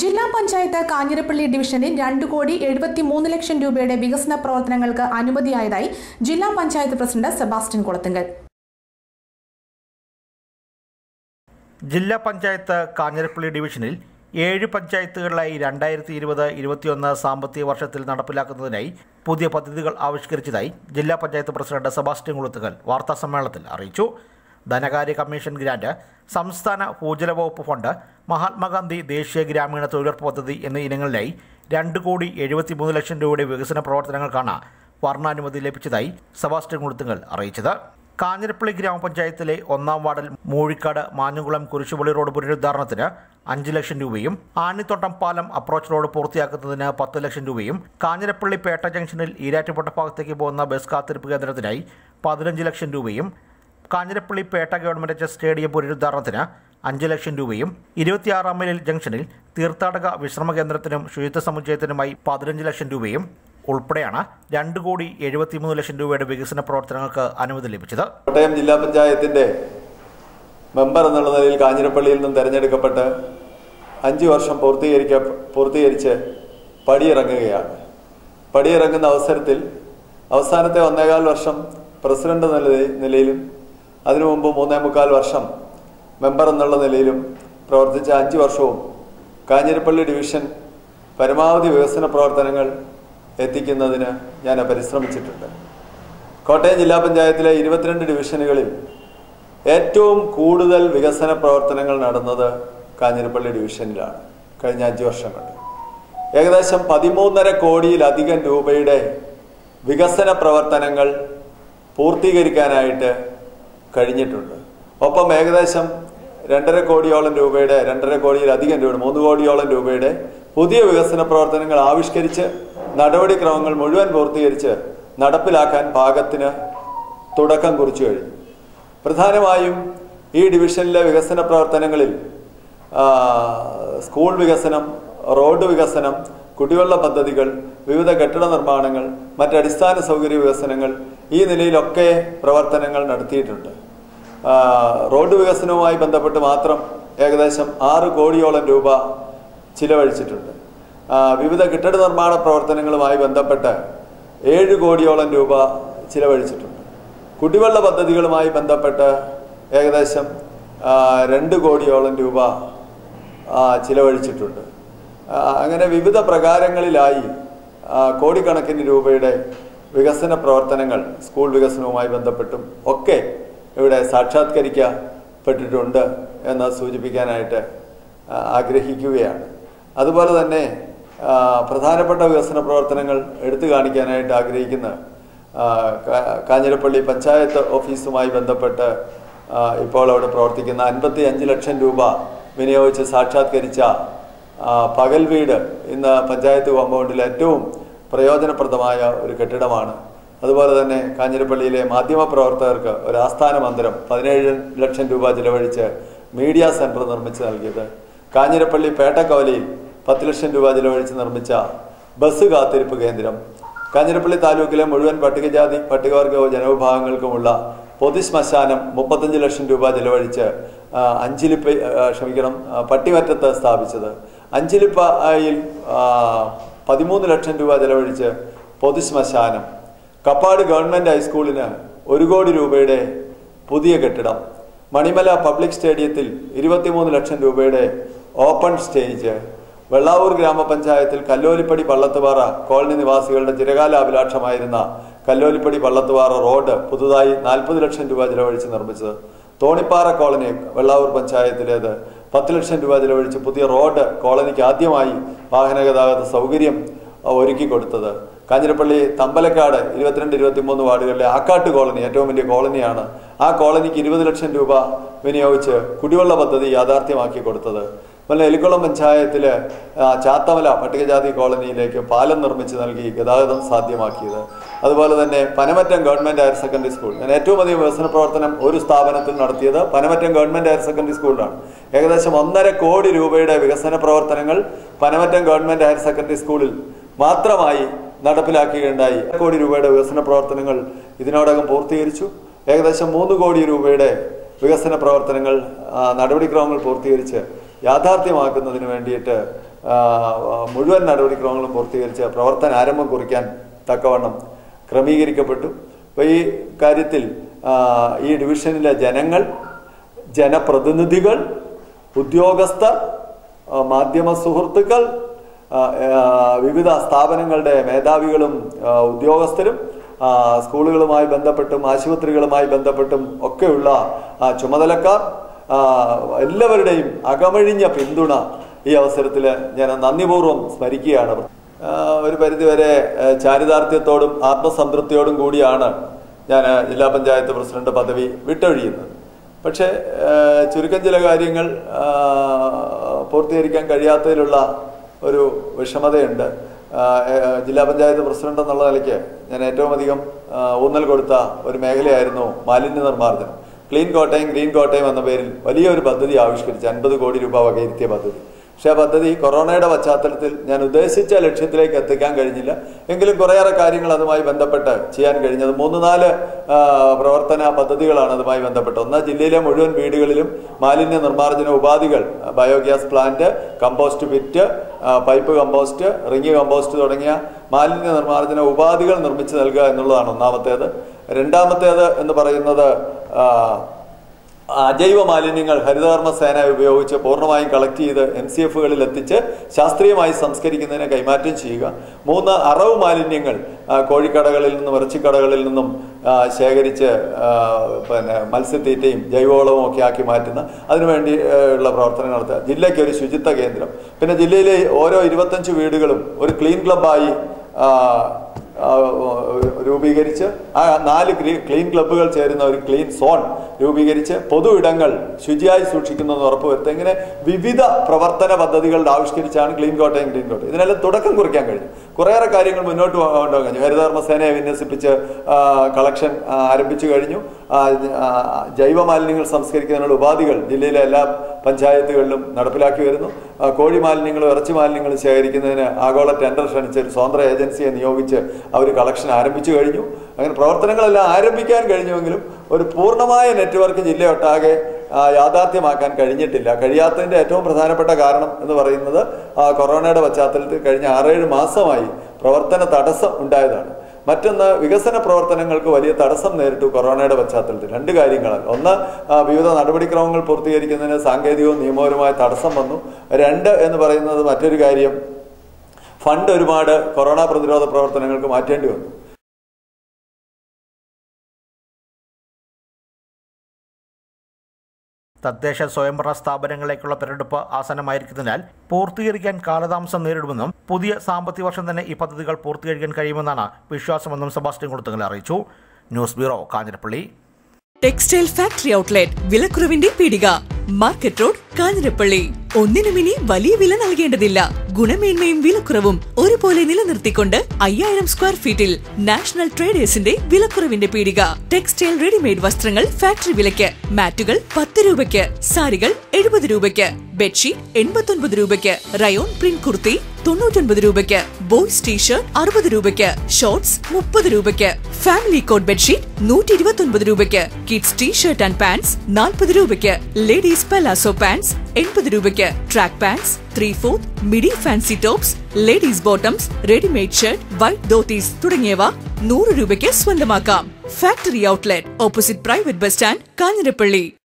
ജില്ലാ പഞ്ചായത്ത് കാഞ്ഞിരപ്പള്ളി ഡിവിഷനിൽ രണ്ട് കോടി എഴുപത്തി മൂന്ന് ലക്ഷം രൂപയുടെ വികസന പ്രവർത്തനങ്ങൾക്ക് അനുമതിയായതായി ജില്ലാ പഞ്ചായത്ത് പ്രസിഡന്റ് സെബാസ്റ്റ്യൻ കുളത്തുങ്കൽ ജില്ലാ പഞ്ചായത്ത് കാഞ്ഞിരപ്പള്ളി ഡിവിഷനിൽ ഏഴ് പഞ്ചായത്തുകളിലായി രണ്ടായിരത്തി ഇരുപത് ഇരുപത്തിയൊന്ന് സാമ്പത്തിക വർഷത്തിൽ നടപ്പിലാക്കുന്നതിനായി പുതിയ പദ്ധതികൾ ആവിഷ്കരിച്ചതായി ജില്ലാ പഞ്ചായത്ത് പ്രസിഡന്റ് സെബാസ്റ്റ്യൻ കുളുത്തുകൽ വാർത്താസമ്മേളനത്തിൽ അറിയിച്ചു ധനകാര്യ കമ്മീഷൻ ഗ്രാന്റ് സംസ്ഥാന ഭൂജല വകുപ്പ് ഫണ്ട് മഹാത്മാഗാന്ധി ദേശീയ ഗ്രാമീണ തൊഴിലുറപ്പ് പദ്ധതി എന്നീ ഇനങ്ങളിലായി രണ്ട് കോടി എഴുപത്തിമൂന്ന് ലക്ഷം രൂപയുടെ വികസന പ്രവർത്തനങ്ങൾക്കാണ് വർണ്ണാനുമതി ലഭിച്ചതായി സെബാസ്റ്റ്യൻ കുളുത്തുങ്കൽ അറിയിച്ചത് കാഞ്ഞിരപ്പള്ളി ഗ്രാമപഞ്ചായത്തിലെ ഒന്നാം വാർഡിൽ മൂഴിക്കാട് മാഞ്ഞുകുളം കുരിശുപള്ളി റോഡ് പുനരുദ്ധാരണത്തിന് അഞ്ച് ലക്ഷം രൂപയും ആണിത്തോട്ടം പാലം അപ്രോച്ച് റോഡ് പൂർത്തിയാക്കുന്നതിന് പത്ത് ലക്ഷം രൂപയും കാഞ്ഞിരപ്പള്ളി പേട്ട ജംഗ്ഷനിൽ ഈരാറ്റുപേട്ട ഭാഗത്തേക്ക് പോകുന്ന ബസ് കാത്തിരിപ്പ് കേന്ദ്രത്തിനായി പതിനഞ്ച് ലക്ഷം രൂപയും Kanjirappally Petta government H stadium പുനരുദ്ധാരണത്തിന് അഞ്ച് ലക്ഷം രൂപയും ഇരുപത്തിയാറാം മൈലിൽ ജംഗ്ഷനിൽ തീർത്ഥാടക വിശ്രമ കേന്ദ്രത്തിനും ശുചിത്വ സമുച്ചയത്തിനുമായി പതിനഞ്ച് ലക്ഷം രൂപയും ഉൾപ്പെടെയാണ് രണ്ട് കോടി എഴുപത്തിമൂന്ന് ലക്ഷം രൂപയുടെ വികസന പ്രവർത്തനങ്ങൾക്ക് അനുമതി ലഭിച്ചത് കോട്ടയം ജില്ലാ പഞ്ചായത്തിൻ്റെ മെമ്പർ എന്നുള്ള നിലയിൽ കാഞ്ഞിരപ്പള്ളിയിൽ നിന്നും തിരഞ്ഞെടുക്കപ്പെട്ട് അഞ്ച് വർഷം പൂർത്തീകരിക്ക പൂർത്തീകരിച്ച് പടിയിറങ്ങുകയാണ് പടിയിറങ്ങുന്ന അവസരത്തിൽ അവസാനത്തെ ഒന്നേകാൽ വർഷം പ്രസിഡന്റ് എന്ന നില- നിലയിലും അതിനു മുമ്പ് മൂന്നേ മുക്കാൽ വർഷം മെമ്പർ എന്നുള്ള നിലയിലും പ്രവർത്തിച്ച അഞ്ച് വർഷവും കാഞ്ഞിരപ്പള്ളി ഡിവിഷൻ പരമാവധി വികസന പ്രവർത്തനങ്ങൾ എത്തിക്കുന്നതിന് ഞാൻ പരിശ്രമിച്ചിട്ടുണ്ട് കോട്ടയം ജില്ലാ പഞ്ചായത്തിലെ ഇരുപത്തിരണ്ട് ഡിവിഷനുകളിൽ ഏറ്റവും കൂടുതൽ വികസന പ്രവർത്തനങ്ങൾ നടന്നത് കാഞ്ഞിരപ്പള്ളി ഡിവിഷനിലാണ് കഴിഞ്ഞ അഞ്ച് വർഷം കൊണ്ട് ഏകദേശം പതിമൂന്നര കോടിയിലധികം രൂപയുടെ വികസന പ്രവർത്തനങ്ങൾ പൂർത്തീകരിക്കാനായിട്ട് കഴിഞ്ഞിട്ടുണ്ട് ഒപ്പം ഏകദേശം രണ്ടര കോടിയോളം രൂപയുടെ രണ്ടര കോടിയിലധികം രൂപ മൂന്ന് കോടിയോളം രൂപയുടെ പുതിയ വികസന പ്രവർത്തനങ്ങൾ ആവിഷ്കരിച്ച് നടപടിക്രമങ്ങൾ മുഴുവൻ പൂർത്തീകരിച്ച് നടപ്പിലാക്കാൻ പാകത്തിന് തുടക്കം കുറിച്ചു കഴിഞ്ഞു പ്രധാനമായും ഈ ഡിവിഷനിലെ വികസന പ്രവർത്തനങ്ങളിൽ ആ, സ്കൂൾ വികസനം റോഡ് വികസനം കുടിവെള്ള പദ്ധതികൾ വിവിധ കെട്ടിട നിർമ്മാണങ്ങൾ മറ്റ് അടിസ്ഥാന സൗകര്യ വികസനങ്ങൾ ഈ നിലയിലൊക്കെ പ്രവർത്തനങ്ങൾ നടത്തിയിട്ടുണ്ട് ആ, റോഡ് വികസനവുമായി ബന്ധപ്പെട്ട് മാത്രം ഏകദേശം ആറ് കോടിയോളം രൂപ ചിലവഴിച്ചിട്ടുണ്ട് ആ, വിവിധ കെട്ടിട നിർമ്മാണ പ്രവർത്തനങ്ങളുമായി ബന്ധപ്പെട്ട് ഏഴ് കോടിയോളം രൂപ ചിലവഴിച്ചിട്ടുണ്ട് കുടിവെള്ള പദ്ധതികളുമായി ബന്ധപ്പെട്ട് ഏകദേശം ആ, രണ്ട് കോടിയോളം രൂപ ആ, ചിലവഴിച്ചിട്ടുണ്ട് ആ, അങ്ങനെ വിവിധ പ്രകാരങ്ങളിലായി ആ, കോടിക്കണക്കിന് രൂപയുടെ വികസന പ്രവർത്തനങ്ങൾ സ്കൂൾ വികസനവുമായി ബന്ധപ്പെട്ടും ഒക്കെ ഇവിടെ സാക്ഷാത്കരിക്കപ്പെട്ടിട്ടുണ്ട് എന്ന് സൂചിപ്പിക്കാനായിട്ട് ആ, ആഗ്രഹിക്കുകയാണ് അതുപോലെ തന്നെ ആ, പ്രധാനപ്പെട്ട വികസന പ്രവർത്തനങ്ങൾ എടുത്തു കാണിക്കാനായിട്ട് ആഗ്രഹിക്കുന്ന ആ, കാ- കാഞ്ഞിരപ്പള്ളി പഞ്ചായത്ത് ഓഫീസുമായി ബന്ധപ്പെട്ട് ആ, ഇപ്പോൾ അവിടെ പ്രവർത്തിക്കുന്ന അൻപത്തി അഞ്ച് ലക്ഷം രൂപ വിനിയോഗിച്ച് സാക്ഷാത്കരിച്ച ആ, പകൽ വീട് ഇന്ന് പഞ്ചായത്ത് കോമ്പൗണ്ടിൽ ഏറ്റവും പ്രയോജനപ്രദമായ ഒരു കെട്ടിടമാണ് അതുപോലെ തന്നെ കാഞ്ഞിരപ്പള്ളിയിലെ മാധ്യമപ്രവർത്തകർക്ക് ഒരു ആസ്ഥാന മന്ദിരം പതിനേഴ് ലക്ഷം രൂപ ചിലവഴിച്ച് മീഡിയ സെന്റർ നിർമ്മിച്ച് നൽകിയത് കാഞ്ഞിരപ്പള്ളി പേട്ടക്കവലയിൽ പത്ത് ലക്ഷം രൂപ ചിലവഴിച്ച് നിർമ്മിച്ച ബസ് കാത്തിരിപ്പ് കേന്ദ്രം കാഞ്ഞിരപ്പള്ളി താലൂക്കിലെ മുഴുവൻ പട്ടികജാതി പട്ടികവർഗ ജനവിഭാഗങ്ങൾക്കുമുള്ള പൊതുശ്മശാനം മുപ്പത്തഞ്ച് ലക്ഷം രൂപ ചിലവഴിച്ച് ആ, അഞ്ചിലിപ്പ ആ, ക്ഷമിക്കണം ആ, പട്ടിമറ്റത്ത് സ്ഥാപിച്ചത് അഞ്ചിലിപ്പയിൽ പതിമൂന്ന് ലക്ഷം രൂപ ചിലവഴിച്ച് പൊതുശ്മശാനം കപ്പാട് ഗവൺമെന്റ് ഹൈസ്കൂളിന് ഒരു കോടി രൂപയുടെ പുതിയ കെട്ടിടം മണിമല പബ്ലിക് സ്റ്റേഡിയത്തിൽ ഇരുപത്തിമൂന്ന് ലക്ഷം രൂപയുടെ ഓപ്പൺ സ്റ്റേജ് വെള്ളാവൂർ ഗ്രാമപഞ്ചായത്തിൽ കല്ലോലിപ്പടി പള്ളത്തുപാറ കോളനി നിവാസികളുടെ ചിരകാല അഭിലാഷമായിരുന്ന കല്ലോലിപ്പടി പള്ളത്തുപാറ റോഡ് പുതുതായി നാൽപ്പത് ലക്ഷം രൂപ ചിലവഴിച്ച് നിർമ്മിച്ചത് തോണിപ്പാറ കോളനി വെള്ളാവൂർ പഞ്ചായത്തിലേത് പത്ത് ലക്ഷം രൂപ ചിലവഴിച്ച് പുതിയ റോഡ് കോളനിക്ക് ആദ്യമായി വാഹനഗതാഗത സൗകര്യം അഹ്, ഒരുക്കി കൊടുത്തത് കാഞ്ഞിരപ്പള്ളി തമ്പലക്കാട് ഇരുപത്തിരണ്ട് ഇരുപത്തിമൂന്ന് വാർഡുകളിലെ ആക്കാട്ട് കോളനി ഏറ്റവും വലിയ കോളനിയാണ് ആ കോളനിക്ക് ഇരുപത് ലക്ഷം രൂപ വിനിയോഗിച്ച് കുടിവെള്ള പദ്ധതി യാഥാർത്ഥ്യമാക്കി കൊടുത്തത് അതുപോലെ എലിക്കുളം പഞ്ചായത്തില് ആ, ചാത്തമല പട്ടികജാതി കോളനിയിലേക്ക് പാലം നിർമ്മിച്ച് നൽകി ഗതാഗതം സാധ്യമാക്കിയത് അതുപോലെ തന്നെ Panamattam government higher secondary school ഞാൻ ഏറ്റവും അധികം വികസന പ്രവർത്തനം ഒരു സ്ഥാപനത്തിൽ നടത്തിയത് പനമറ്റം ഗവൺമെന്റ് ഹയർ സെക്കൻഡറി സ്കൂളിലാണ് ഏകദേശം ഒന്നര കോടി രൂപയുടെ വികസന പ്രവർത്തനങ്ങൾ പനമറ്റം ഗവൺമെന്റ് ഹയർ സെക്കൻഡറി സ്കൂളിൽ മാത്രമായി നടപ്പിലാക്കുകയുണ്ടായി കോടി രൂപയുടെ വികസന പ്രവർത്തനങ്ങൾ ഇതിനോടകം പൂർത്തീകരിച്ചു ഏകദേശം മൂന്ന് കോടി രൂപയുടെ വികസന പ്രവർത്തനങ്ങൾ ആ, നടപടിക്രമങ്ങൾ പൂർത്തീകരിച്ച് യാഥാർത്ഥ്യമാക്കുന്നതിന് വേണ്ടിയിട്ട് ആ, മുഴുവൻ നടപടിക്രമങ്ങളും പൂർത്തീകരിച്ച് പ്രവർത്തന ആരംഭം കുറിക്കാൻ തക്കവണ്ണം ക്രമീകരിക്കപ്പെട്ടു അപ്പോൾ ഈ കാര്യത്തിൽ ആ, ഈ ഡിവിഷനിലെ ജനങ്ങൾ ജനപ്രതിനിധികൾ ഉദ്യോഗസ്ഥർ ആ, മാധ്യമ സുഹൃത്തുക്കൾ ആ, ആ, വിവിധ സ്ഥാപനങ്ങളുടെ മേധാവികളും ആ, ഉദ്യോഗസ്ഥരും ആ, സ്കൂളുകളുമായി ബന്ധപ്പെട്ടും ആശുപത്രികളുമായി ബന്ധപ്പെട്ടും ഒക്കെയുള്ള ആ, ചുമതലക്കാർ ആ, എല്ലാവരുടെയും അകമഴിഞ്ഞ പിന്തുണ ഈ അവസരത്തിൽ ഞാൻ നന്ദിപൂർവ്വം സ്മരിക്കുകയാണ് ആ, ഒരു പരിധിവരെ ആ, ചാരിതാർത്ഥ്യത്തോടും ആത്മസംതൃപ്തിയോടും കൂടിയാണ് ഞാൻ ജില്ലാ പഞ്ചായത്ത് പ്രസിഡന്റ് പദവി വിട്ടൊഴിയുന്നത് പക്ഷേ ആ, ചുരുക്കം ചില കാര്യങ്ങൾ ആ, പൂർത്തീകരിക്കാൻ കഴിയാത്തതിലുള്ള ഒരു വിഷമതയുണ്ട് ആ, ഏ, ജില്ലാ പഞ്ചായത്ത് പ്രസിഡന്റ് എന്നുള്ള നിലയ്ക്ക് ഞാൻ ഏറ്റവും അധികം ആ, ഊന്നൽ കൊടുത്ത ഒരു മേഖലയായിരുന്നു മാലിന്യ നിർമ്മാർജ്ജനം ക്ലീൻ കോട്ടയം ഗ്രീൻ കോട്ടയം എന്ന പേരിൽ വലിയൊരു പദ്ധതി ആവിഷ്കരിച്ച് അൻപത് കോടി രൂപ വകയിരുത്തിയ പദ്ധതി പക്ഷേ ആ പദ്ധതി കൊറോണയുടെ പശ്ചാത്തലത്തിൽ ഞാൻ ഉദ്ദേശിച്ച ലക്ഷ്യത്തിലേക്ക് എത്തിക്കാൻ കഴിഞ്ഞില്ല എങ്കിലും കുറേയേറെ കാര്യങ്ങൾ അതുമായി ബന്ധപ്പെട്ട് ചെയ്യാൻ കഴിഞ്ഞത് മൂന്ന് നാല് ആ, പ്രവർത്തന പദ്ധതികളാണ് അതുമായി ബന്ധപ്പെട്ട് ഒന്ന് ജില്ലയിലെ മുഴുവൻ വീടുകളിലും മാലിന്യ നിർമ്മാർജ്ജന ഉപാധികൾ ബയോഗ്യാസ് പ്ലാന്റ് കമ്പോസ്റ്റ് പിറ്റ് ആ, പൈപ്പ് കമ്പോസ്റ്റ് റിങ് കമ്പോസ്റ്റ് തുടങ്ങിയ മാലിന്യ നിർമ്മാർജ്ജന ഉപാധികൾ നിർമ്മിച്ചു നൽകുക എന്നുള്ളതാണ് ഒന്നാമത്തേത് രണ്ടാമത്തേത് എന്ന് പറയുന്നത് ആ, അജൈവ മാലിന്യങ്ങൾ ഹരിതകർമ്മ സേന ഉപയോഗിച്ച് പൂർണ്ണമായും കളക്ട് ചെയ്ത് എം സി എഫുകളിൽ എത്തിച്ച് ശാസ്ത്രീയമായി സംസ്കരിക്കുന്നതിനെ കൈമാറ്റം ചെയ്യുക മൂന്ന് അറവ് മാലിന്യങ്ങൾ ആ, കോഴിക്കടകളിൽ നിന്നും ഇറച്ചിക്കടകളിൽ നിന്നും ആ, ശേഖരിച്ച് ആ, പിന്നെ മത്സ്യത്തീറ്റയും ജൈവവളവും ഒക്കെ ആക്കി മാറ്റുന്ന അതിനുവേണ്ടി ആ, ഉള്ള പ്രവർത്തനം നടത്തുക ജില്ലയ്ക്ക് ഒരു ശുചിത്വ കേന്ദ്രം പിന്നെ ജില്ലയിലെ ഓരോ ഇരുപത്തഞ്ച് വീടുകളും ഒരു ക്ലീൻ ക്ലബ്ബായി ആ, ആ, രൂപീകരിച്ച് ആ നാല് ക്ലീ- ക്ലീൻ ക്ലബ്ബുകൾ ചേരുന്ന ഒരു ക്ലീൻ സോൺ രൂപീകരിച്ച് പൊതു ഇടങ്ങൾ ശുചിയായി സൂക്ഷിക്കുന്നെന്ന് ഉറപ്പുവരുത്തുക ഇങ്ങനെ വിവിധ പ്രവർത്തന പദ്ധതികൾ ആവിഷ്കരിച്ചാണ് ക്ലീൻ കോട്ടയം ക്ലീൻ കോട്ടയം ഇതിനെല്ലാം തുടക്കം കുറിക്കാൻ കഴിഞ്ഞു കുറേയേറെ കാര്യങ്ങൾ മുന്നോട്ട് കൊണ്ടുപോകാൻ കഴിഞ്ഞു ഹരിതകർമ്മ സേനയെ വിന്യസിപ്പിച്ച് ആ, കളക്ഷൻ ആ, ആരംഭിച്ചു കഴിഞ്ഞു ആ, ആ, ജൈവ മാലിന്യങ്ങൾ സംസ്കരിക്കുന്നതിനുള്ള ഉപാധികൾ ജില്ലയിലെ എല്ലാ പഞ്ചായത്തുകളിലും നടപ്പിലാക്കി വരുന്നു ആ, കോഴി മാലിന്യങ്ങളും ഇറച്ചി മാലിന്യങ്ങളും ശേഖരിക്കുന്നതിന് ആഗോള ടെൻഡർ ക്ഷണിച്ച് ഒരു സ്വതന്ത്ര ഏജൻസിയെ നിയോഗിച്ച് അവർ കളക്ഷൻ ആരംഭിച്ചു കഴിഞ്ഞു അങ്ങനെ പ്രവർത്തനങ്ങളെല്ലാം ആരംഭിക്കാൻ കഴിഞ്ഞുവെങ്കിലും ഒരു പൂർണ്ണമായ നെറ്റ്വർക്ക് ജില്ലയൊട്ടാകെ ആ, യാഥാർത്ഥ്യമാക്കാൻ കഴിഞ്ഞിട്ടില്ല കഴിയാത്തതിൻ്റെ ഏറ്റവും പ്രധാനപ്പെട്ട കാരണം എന്ന് പറയുന്നത് ആ, കൊറോണയുടെ പശ്ചാത്തലത്തിൽ കഴിഞ്ഞ ആറേഴ് മാസമായി പ്രവർത്തന തടസ്സം ഉണ്ടായതാണ് മറ്റൊന്ന് വികസന പ്രവർത്തനങ്ങൾക്ക് വലിയ തടസ്സം നേരിട്ടു കൊറോണയുടെ പശ്ചാത്തലത്തിൽ രണ്ട് കാര്യങ്ങളാണ് ഒന്ന് ആ, വിവിധ നടപടിക്രമങ്ങൾ പൂർത്തീകരിക്കുന്നതിന് സാങ്കേതികവും നിയമപരമായ തടസ്സം വന്നു രണ്ട് എന്ന് പറയുന്നത് മറ്റൊരു കാര്യം ഫണ്ട് ഒരുപാട് കൊറോണ പ്രതിരോധ പ്രവർത്തനങ്ങൾക്ക് മാറ്റേണ്ടി വന്നു തദ്ദേശ സ്വയംഭരണ സ്ഥാപനങ്ങളിലേക്കുള്ള തെരഞ്ഞെടുപ്പ് ആസന്നമായിരിക്കുന്നതിനാൽ പൂർത്തീകരിക്കാൻ കാലതാമസം നേരിടുമെന്നും പുതിയ സാമ്പത്തിക വർഷം തന്നെ ഈ പദ്ധതികൾ പൂർത്തീകരിക്കാൻ കഴിയുമെന്നാണ് വിശ്വാസമെന്നും സെബാസ്റ്റ്യൻ കൊടുത്തങ്ങൾ അറിയിച്ചു news bureau Kanjirappally textile factory outlet വിലക്കുറവിന്റെ പീടിക മാർക്കറ്റ് റോഡ് കാഞ്ഞിരപ്പള്ളി ഒന്നിനും ഇനി വലിയ വില നൽകേണ്ടതില്ല ഗുണമേന്മയും വിലക്കുറവും ഒരുപോലെ നിലനിർത്തിക്കൊണ്ട് അയ്യായിരം സ്ക്വയർ ഫീറ്റിൽ നാഷണൽ ട്രേഡേഴ്സിന്റെ വിലക്കുറവിന്റെ പീടിക ടെക്സ്റ്റൈൽ റെഡിമെയ്ഡ് വസ്ത്രങ്ങൾ ഫാക്ടറി വിലയ്ക്ക് മാറ്റുകൾ പത്ത് രൂപയ്ക്ക് സാരികൾ എഴുപത് രൂപയ്ക്ക് ബെഡ്ഷീറ്റ് എൺപത്തൊൻപത് രൂപയ്ക്ക് റയോൺ പ്രിന്റ് കുർത്തി തൊണ്ണൂറ്റൊൻപത് രൂപയ്ക്ക് ബോയ്സ് ടീഷർട്ട് അറുപത് രൂപയ്ക്ക് ഷോർട്സ് മുപ്പത് രൂപയ്ക്ക് ഫാമിലി കോട്ട് ബെഡ്ഷീറ്റ് നൂറ്റി ഇരുപത്തൊൻപത് രൂപയ്ക്ക് കിഡ്സ് ടീഷർട്ട് ആൻഡ് പാൻസ് നാൽപ്പത് രൂപയ്ക്ക് ലേഡീസ് പലാസോ പാൻസ് എൺപത് രൂപയ്ക്ക് track pants three fourth midi fancy tops ladies bottoms readymade shirt white dhotis തുടങ്ങിയവ നൂറ് രൂപയ്ക്ക് സ്വന്തമാക്കാം factory outlet opposite private bus stand Kanjirappally